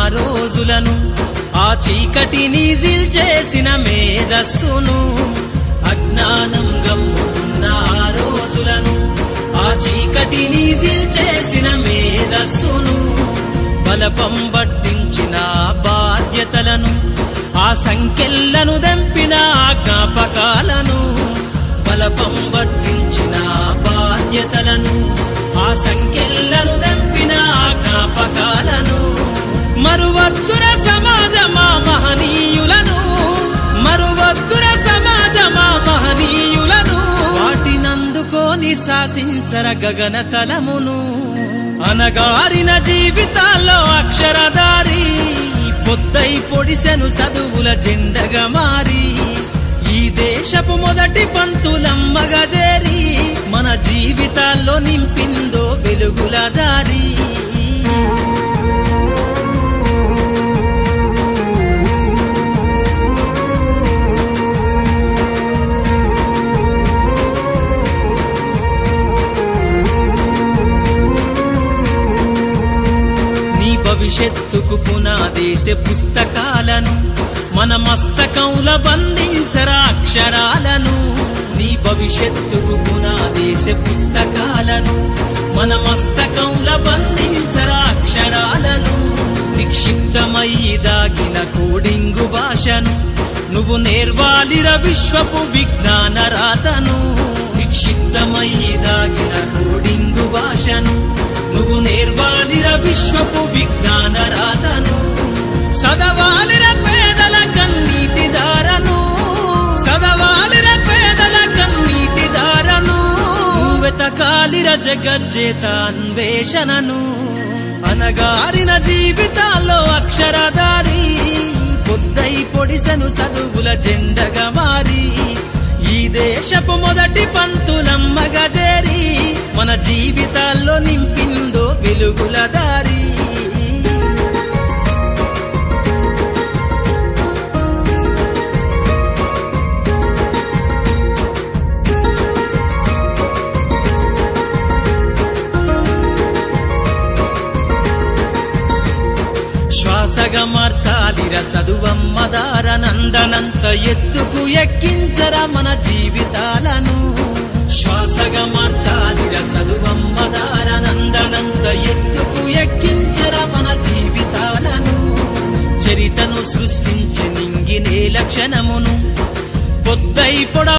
రోజులను ఆ చీకటిని చేసిన మేధస్సును అజ్ఞానం గమ్ముకున్న ఆ రోజులను ఆ చీకటిని చేసిన మేధస్సును బలపం పట్టించిన బాధ్యతలను ఆ సంఖ్యలను దంపిన ఆ జ్ఞాపకాలను బలపం పట్టించిన బాధ్యతలను ఆ సంఖ్యలను దంపిన ఆ జ్ఞాపకాలను మరువద్దుర సమాజమా మహనీయులను మరువద్దుర సమాజమా మహనీయులను వాటినందుకోని శాసించర గగన తలమును అనగారిన జీవితాల్లో అక్షరదారి పొద్దై పొడిసెను చదువుల జెండగా మారి ఈ దేశపు మొదటి పంతులమ్మగా చేరి మన జీవితాల్లో నింపిందో వెలుగుల దారి నీ భవిష్యత్తుకు పునాదేశ పుస్తకాలను మన మస్తకంల బంధించరా అక్షరాలను నీ భవిష్యత్తుకు పునాదేశ పుస్తకాలను మన మస్తకంల బంధించరా అక్షరాలను నిక్షిప్తమై దాగిన కోడింగు భాషను నువ్వు నేర్వాలిర విశ్వపు విజ్ఞాన రాతను నిక్షిప్తమై దాగిన కోడింగు భాషను నువ్వు నేర్వాలిర విశ్వపు విజ్ఞాన రాతను సదవాలిర పేదల కన్నీటి దారను సదవాలిర పేదల కన్నీటి దారను నువ్వెతకాలిర జగజ్జేత అన్వేషణను అనగారిన జీవితాల్లో అక్షరదారి పొద్దై పొడిసెను చదువుల జెండగా మారి ఈ దేశపు మొదటి పంతులమ్మగా చేరి మన జీవితాల్లో నింపిందో వెలుగుల దారి శ్వాసగా మార్చాలిర చదువమ్మ దారనందనంత ఎత్తుకు ఎక్కించర మన జీవితాలను శ్వాసగా మార్చాలిర చదువమ్మ దారనందనంత ఎత్తుకు ఎక్కించర మన జీవితాలను చరితను సృష్టించి నింగి నేల క్షణమును పొద్దై పొడ